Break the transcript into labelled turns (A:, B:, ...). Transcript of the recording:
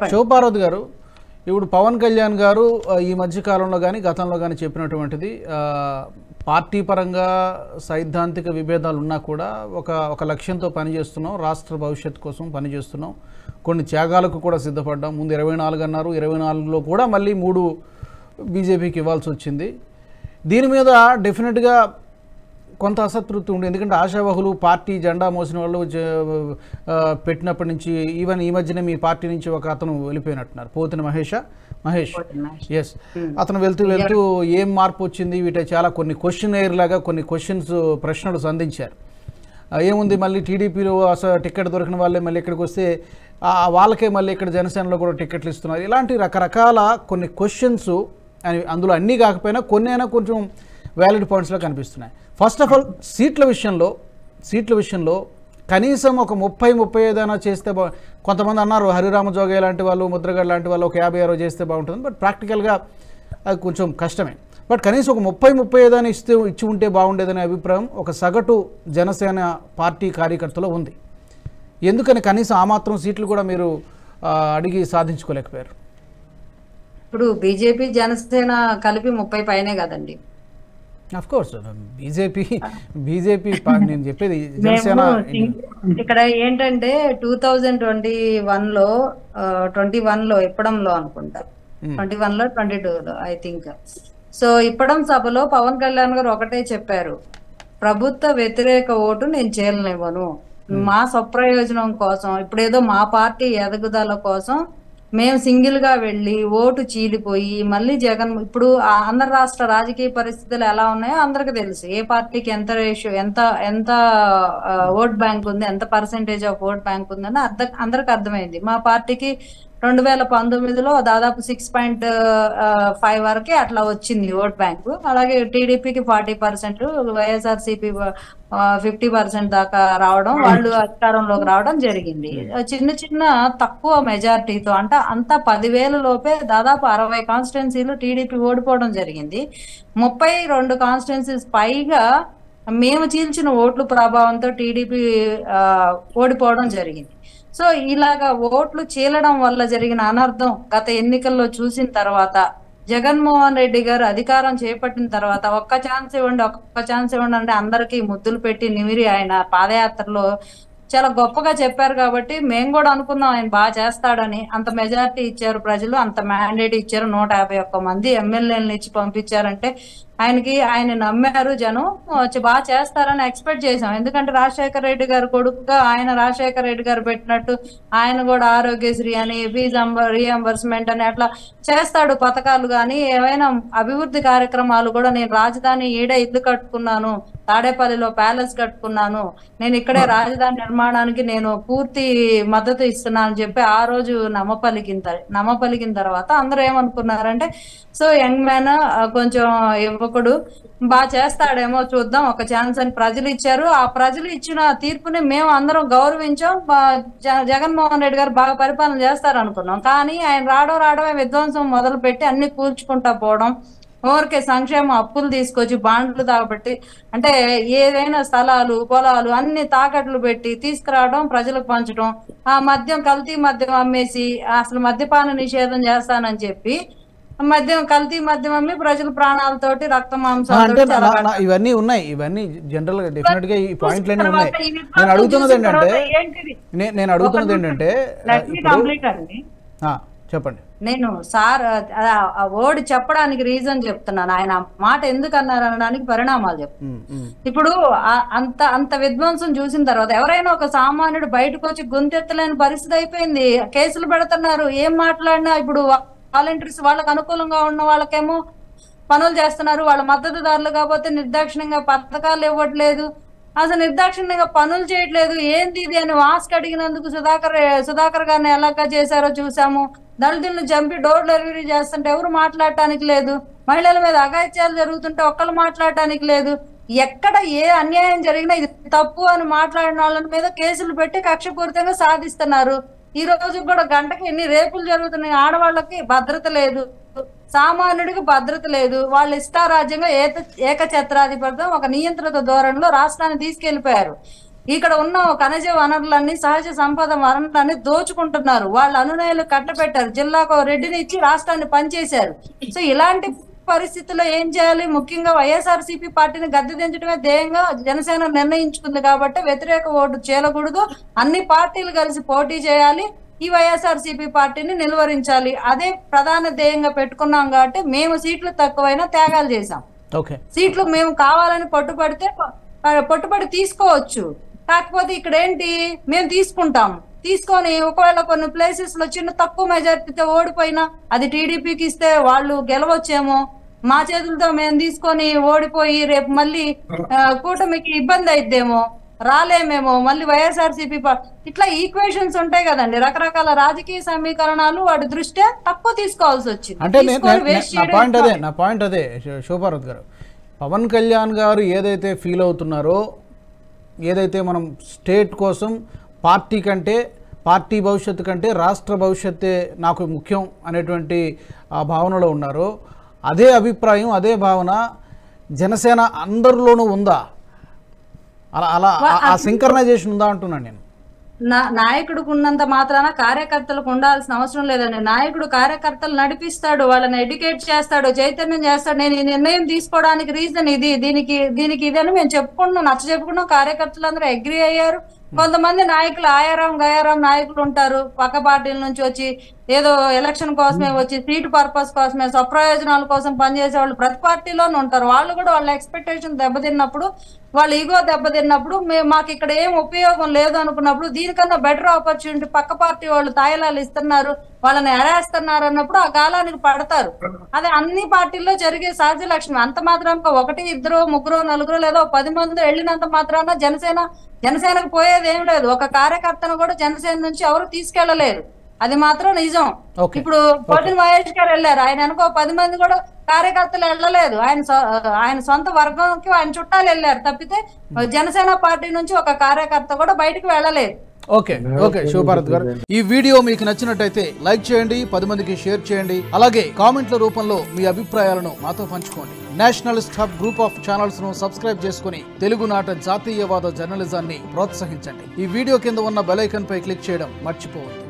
A: చెప్పండి
B: శివపార్వతి గారు ఇప్పుడు పవన్ కళ్యాణ్ గారు ఆ, ఈ మధ్య కాలంలో కానీ గతంలో కానీ చెప్పినటువంటిది ఆ, పార్టీ పరంగా సైద్ధాంతిక విభేదాలు ఉన్నా కూడా ఒక ఒక లక్ష్యంతో పనిచేస్తున్నాం రాష్ట్ర భవిష్యత్తు కోసం పనిచేస్తున్నాం కొన్ని త్యాగాలకు కూడా సిద్ధపడ్డాం ముందు ఇరవై నాలుగు అన్నారు ఇరవై నాలుగులో కూడా మళ్ళీ మూడు బీజేపీకి ఇవ్వాల్సి వచ్చింది దీని మీద డెఫినెట్గా కొంత అసంతృప్తి ఉంది ఎందుకంటే ఆశావహులు పార్టీ జెండా మోసిన వాళ్ళు జ- ఆ, పెట్టినప్పటి నుంచి ఈవెన్ ఈ మధ్యనే మీ పార్టీ నుంచి ఒక అతను వెళ్ళిపోయినట్టున్నారు పోతిన మహేష మహేష్ ఎస్ అతను వెళ్తూ వెళ్తూ ఏం మార్పు వచ్చింది వీటి చాలా కొన్ని క్వశ్చన్ ఎయిర్ లాగా కొన్ని క్వశ్చన్స్ ప్రశ్నలు సంధించారు ఆ, ఏముంది మళ్ళీ టీడీపీలో అసలు టికెట్ దొరికిన వాళ్ళే మళ్ళీ ఇక్కడికి వస్తే ఆ, వాళ్ళకే మళ్ళీ ఇక్కడ జనసేనలో కూడా టికెట్లు ఇస్తున్నారు ఇలాంటి రకరకాల కొన్ని క్వశ్చన్స్ అని అందులో అన్నీ కాకపోయినా కొన్ని అయినా కొంచెం వ్యాలిడ్ పాయింట్స్లో కనిపిస్తున్నాయి ఫస్ట్ ఆఫ్ ఆల్ సీట్ల విషయంలో సీట్ల విషయంలో కనీసం ఒక ముప్పై ముప్పై ఐదైనా చేస్తే బా కొంతమంది అన్నారు హరిరామ జోగయ్య లాంటి వాళ్ళు ముద్రగడ్ లాంటి వాళ్ళు ఒక యాభై అరవై చేస్తే బాగుంటుంది బట్ ప్రాక్టికల్గా అది కొంచెం కష్టమే బట్ కనీసం ఒక ముప్పై ముప్పై ఐదని ఇస్తే ఇచ్చి ఉంటే బాగుండేదనే అభిప్రాయం ఒక సగటు జనసేన పార్టీ కార్యకర్తలో ఉంది ఎందుకని కనీసం ఆ మాత్రం సీట్లు కూడా మీరు ఆ, అడిగి సాధించుకోలేకపోయారు
A: ఇప్పుడు బీజేపీ జనసేన కలిపి ముప్పై పైనే కదండి
B: అఫ్ కోర్స్ బీజేపీ బీజేపీ నేను చెప్పేది జనసేన
A: మేము ఇక్కడ ఏంటంటే టూ థౌజండ్ ట్వంటీ వన్ లో ట్వంటీ వన్ లో ఇప్పడంలో అనుకుంటా ట్వంటీ వన్ లో ట్వంటీ టూ లో ఐ థింక్ సో ఇప్పడం సభలో పవన్ కళ్యాణ్ గారు ఒకటే చెప్పారు ప్రభుత్వ వ్యతిరేక ఓటు నేను చేయలేనివ్వను మా స్వప్రయోజనం కోసం ఇప్పుడు ఏదో మా పార్టీ ఎదుగుదల కోసం మేము సింగిల్ గా వెళ్ళి ఓటు చీలిపోయి మళ్ళీ జగన్ ఇప్పుడు ఆ ఆంధ్ర రాష్ట్ర రాజకీయ పరిస్థితులు ఎలా ఉన్నాయో అందరికి తెలుసు ఏ పార్టీకి ఎంత రేషియో ఎంత ఎంత ఆ, ఓట్ బ్యాంక్ ఉంది ఎంత పర్సెంటేజ్ ఆఫ్ ఓట్ బ్యాంక్ ఉందని అర్థ అందరికి అర్థమైంది మా పార్టీకి రెండు వేల పంతొమ్మిదిలో దాదాపు సిక్స్ పాయింట్ ఫైవ్ వరకే అట్లా వచ్చింది ఓట్ బ్యాంకు అలాగే టీడీపీకి forty percent YSRCP fifty percent దాకా రావడం వాళ్ళు అధికారంలోకి రావడం జరిగింది చిన్న చిన్న తక్కువ మెజారిటీతో అంటే అంత పదివేల లోపే దాదాపు అరవై కాన్స్టిట్యున్సీలు టీడీపీ ఓడిపోవడం జరిగింది ముప్పై రెండు కాన్స్టిట్యున్సీస్ పైగా మేము చీల్చిన ఓట్ల ప్రభావంతో టీడీపీ ఓడిపోవడం జరిగింది సో ఇలాగా ఓట్లు చీలడం వల్ల జరిగిన అనర్థం గత ఎన్నికల్లో చూసిన తర్వాత జగన్మోహన్ రెడ్డి గారు అధికారం చేపట్టిన తర్వాత ఒక్క ఛాన్స్ ఇవ్వండి ఒక్క ఛాన్స్ ఇవ్వండి అంటే అందరికీ ముద్దులు పెట్టి నిమిరి ఆయన పాదయాత్రలో చాలా గొప్పగా చెప్పారు కాబట్టి మేము కూడా అనుకున్నాం ఆయన బాగా చేస్తాడని అంత మెజారిటీ ఇచ్చారు ప్రజలు అంత మ్యాండేట్ ఇచ్చారు నూట యాభై ఒక్క మంది ఎమ్మెల్యేలను ఇచ్చి పంపించారంటే ఆయనకి ఆయన నమ్మారు జనం వచ్చి బాగా చేస్తారని ఎక్స్పెక్ట్ చేశాం ఎందుకంటే రాజశేఖర రెడ్డి గారు కొడుకుగా ఆయన రాజశేఖర రెడ్డి గారు పెట్టినట్టు ఆయన కూడా ఆరోగ్యశ్రీ అని ఫీజు రీఎంబర్స్మెంట్ అని అట్లా చేస్తాడు పథకాలు కానీ ఏవైనా అభివృద్ధి కార్యక్రమాలు కూడా నేను రాజధాని ఈడే ఇల్లు కట్టుకున్నాను తాడేపల్లిలో ప్యాలెస్ కట్టుకున్నాను నేను ఇక్కడే రాజధాని నిర్మాణానికి నేను పూర్తి మద్దతు ఇస్తున్నాను అని చెప్పి ఆ రోజు నమ్మ పలికిన త- నమ్మ పలికిన తర్వాత అందరూ ఏమనుకున్నారంటే సో యంగ్ మ్యాన్ కొంచెం యువకుడు బాగా చేస్తాడేమో చూద్దాం ఒక ఛాన్స్ అని ప్రజలు ఇచ్చారు ఆ ప్రజలు ఇచ్చిన తీర్పుని మేము అందరం గౌరవించాం బా- జ- జగన్మోహన్ రెడ్డి గారు బాగా పరిపాలన చేస్తారు అనుకున్నాం కానీ ఆయన రావడం రావడమే విధ్వంసం మొదలు పెట్టి అన్ని కూల్చుకుంటా పోవడం ఊరికే సంక్షేమ అప్పులు తీసుకొచ్చి బాండ్లు తాగబెట్టి అంటే ఏదైనా స్థలాలు పొలాలు అన్ని తాకట్లు పెట్టి తీసుకురావడం ప్రజలకు పంచడం ఆ మద్యం కల్తీ మద్యం అమ్మేసి అసలు మద్యపాన నిషేధం చేస్తానని చెప్పి మద్యం కల్తీ మద్యం అమ్మి ప్రజల ప్రాణాలతోటి రక్త
B: ఆ, అంటే
A: మాంసాలతోటి
B: నా-
A: చెలగాట.
B: నా- ఇవన్నీ ఉన్నాయి ఇవన్నీ జనరల్ గా డెఫినెట్ గా ఈ పాయింట్లన్నీ
A: తర్వాత
B: ఉన్నాయి
A: ఈ విధ్వంసం
B: నేను అడుగుతున్నది
A: చూసిన
B: ఏంటంటే
A: తర్వాత ఏంటిది?
B: నే- నేను అడుగుతున్నది ఏంటంటే ఆ,
A: Let me
B: ఇప్పుడు
A: complete అండి.
B: ఆ, చెప్పండి
A: నేను సార్ ఆ- ఆ వర్డ్ చెప్పడానికి రీజన్ చెప్తున్నాను ఆయన ఆ మాట ఎందుకు అన్నారు అనడానికి పరిణామాలు చెప్తాను
B: ఉమ్, ఉమ్.
A: ఇప్పుడు ఆ- అంత అంత విధ్వంసం చూసిన తర్వాత ఎవరైనా ఒక సామాన్యుడు బయటకు వచ్చి గొంతెత్తలేని పరిస్థితి అయిపోయింది కేసులు పెడుతున్నారు ఏం మాట్లాడినా ఇప్పుడు వాలంటీర్స్ వాళ్ళకి అనుకూలంగా ఉన్న వాళ్ళకేమో పనులు చేస్తున్నారు వాళ్ళ మద్దతుదారులు కాకపోతే నిర్దాక్షిణ్యంగా పథకాలు ఇవ్వట్లేదు అసలు నిర్దాక్షిణ్యంగా పనులు చేయట్లేదు ఏంది ఇది అని వాస్క్ అడిగినందుకు సుధాకర్ సుధాకర్ గారిని ఎలాగా చేశారో చూసాము దళితులను చంపి డోర్ డెలివరీ చేస్తుంటే ఎవరు మాట్లాడటానికి లేదు మహిళల మీద అఘాయిత్యాలు జరుగుతుంటే ఒక్కళ్ళు మాట్లాడటానికి లేదు ఎక్కడ ఏ అన్యాయం జరిగినా ఇది తప్పు అని మాట్లాడిన వాళ్ళ మీద కేసులు పెట్టి కక్షపూరితంగా సాధిస్తున్నారు ఈ రోజు కూడా గంటకి ఎన్ని రేపులు జరుగుతున్నాయి ఆడవాళ్ళకి భద్రత లేదు సామాన్యుడికి భద్రత లేదు వాళ్ళు ఇష్టారాజ్యంగా ఏక ఏకఛత్రాధిపత్యం ఒక నియంత్రిత ధోరణిలో రాష్ట్రాన్ని తీసుకెళ్లిపోయారు ఇక్కడ ఉన్న ఖనిజ వనరులన్నీ సహజ సంపద వనరులన్నీ దోచుకుంటున్నారు వాళ్ళ అనునయులు కట్టబెట్టారు జిల్లాకు ఓ రెడ్డిని ఇచ్చి రాష్ట్రాన్ని పనిచేశారు సో ఇలాంటి పరిస్థితుల్లో ఏం చేయాలి ముఖ్యంగా వైఎస్ఆర్సీపీ పార్టీని గద్దె దించడమే ధ్యేయంగా జనసేన నిర్ణయించుకుంది కాబట్టి వ్యతిరేక ఓటు చేయకూడదు అన్ని పార్టీలు కలిసి పోటీ చేయాలి ఈ వైఎస్ఆర్సీపీ పార్టీని నిలువరించాలి అదే ప్రధాన ధ్యేయంగా పెట్టుకున్నాం కాబట్టి మేము సీట్లు తక్కువైనా త్యాగాలు చేశాం
B: ఓకే
A: సీట్లు మేము కావాలని పట్టుబడితే ప- పట్టుబడి తీసుకోవచ్చు కాకపోతే ఇక్కడ ఏంటి మేము తీసుకుంటాం తీసుకొని ఒకవేళ కొన్ని ప్లేసెస్ లో చిన్న తక్కువ మెజార్టీతో ఓడిపోయినా అది టీడీపీకి ఇస్తే వాళ్ళు గెలవచ్చేమో మా చేతులతో మేము తీసుకొని ఓడిపోయి రేపు మళ్ళీ ఆ, కూటమికి ఇబ్బంది అయిద్దేమో రాలేమేమో మళ్ళీ వైఎస్ఆర్సీపీ ఇట్లా ఈక్వేషన్స్ ఉంటాయి కదండి రకరకాల రాజకీయ సమీకరణాలు వాటి దృష్ట్యా తక్కువ తీసుకోవాల్సి వచ్చింది
B: అంటే నేను-
A: తీసుకొని
B: నేను-
A: waste
B: నా
A: చేయడం
B: పాయింట్
A: కాదు.
B: అదే నా పాయింట్ అదే శో- శోభారత్ గారు పవన్ కళ్యాణ్ గారు ఏదైతే ఫీల్ అవుతున్నారో ఏదైతే మనం స్టేట్ కోసం పార్టీ కంటే పార్టీ భవిష్యత్తు కంటే రాష్ట్ర భవిష్యత్తే నాకు ముఖ్యం అనేటువంటి ఆ భావనలో ఉన్నారో అదే అభిప్రాయం అదే భావన జనసేన అందరిలోనూ ఉందా అలా అలా ఆ- ఆ సింకర్నైజేషన్ ఉందా అంటున్నాను నేను
A: నా నాయకుడికి ఉన్నంత మాత్రాన కార్యకర్తలకు ఉండాల్సిన అవసరం లేదండి నాయకుడు కార్యకర్తలు నడిపిస్తాడు వాళ్ళని ఎడ్యుకేట్ చేస్తాడు చైతన్యం చేస్తాడు నేను ఈ నిర్ణయం తీసుకోవడానికి రీజన్ ఇది దీనికి దీనికి ఇదని మేము చెప్పుకుంటున్నాం నచ్చ చెప్పుకున్నాం కార్యకర్తలు అందరూ అగ్రి అయ్యారు కొంతమంది నాయకులు ఆయారం గయారం నాయకులు ఉంటారు పక్క పార్టీల నుంచి వచ్చి ఏదో ఎలక్షన్ కోసమే వచ్చి సీటు పర్పస్ కోసమే స్వప్రయోజనాల కోసం పనిచేసే వాళ్ళు ప్రతి పార్టీలోనే ఉంటారు వాళ్ళు కూడా వాళ్ళ ఎక్స్పెక్టేషన్ దెబ్బతిన్నప్పుడు వాళ్ళ ఈగో దెబ్బతిన్నప్పుడు మేము మాకు ఇక్కడ ఏం ఉపయోగం లేదు అనుకున్నప్పుడు దీనికన్నా బెటర్ ఆపర్చునిటీ పక్క పార్టీ వాళ్ళు తాయిలాలు ఇస్తున్నారు వాళ్ళని ఎరేస్తున్నారు అన్నప్పుడు ఆ కాలానికి పడతారు అదే అన్ని పార్టీల్లో జరిగే సహజ లక్షణం అంత మాత్రానికి ఒకటి ఇద్దరు ముగ్గురు నలుగురు లేదా ఓ పది మంది వెళ్ళినంత మాత్రాన జనసేన జనసేనకు పోయేది ఏం లేదు ఒక కార్యకర్తను కూడా జనసేన నుంచి ఎవరు తీసుకెళ్లలేరు అది మాత్రం నిజం
B: ఓకే
A: ఇప్పుడు పోటీ మహేష్ గారు వెళ్ళారు ఆయన అనుకో పది మంది కూడా కార్యకర్తలు వెళ్ళలేదు ఆయన సొ- ఆయన సొంత వర్గంకి ఆయన చుట్టాలు వెళ్ళారు తప్పితే జనసేన పార్టీ నుంచి ఒక కార్యకర్త కూడా బయటకు వెళ్ళలేదు
B: ఓకే ఓకే శివభారత్ గారు ఈ వీడియో మీకు నచ్చినట్టయితే లైక్ చేయండి పది మందికి షేర్ చేయండి అలాగే కామెంట్ల రూపంలో మీ అభిప్రాయాలను మాతో పంచుకోండి nationalist hub group of channels ను సబ్స్క్రైబ్ చేసుకుని తెలుగునాట జాతీయవాద జర్నలిజాన్ని ప్రోత్సహించండి ఈ వీడియో కింద ఉన్న బెల్ ఐకాన్ పై క్లిక్ చేయడం మర్చిపోవద్దు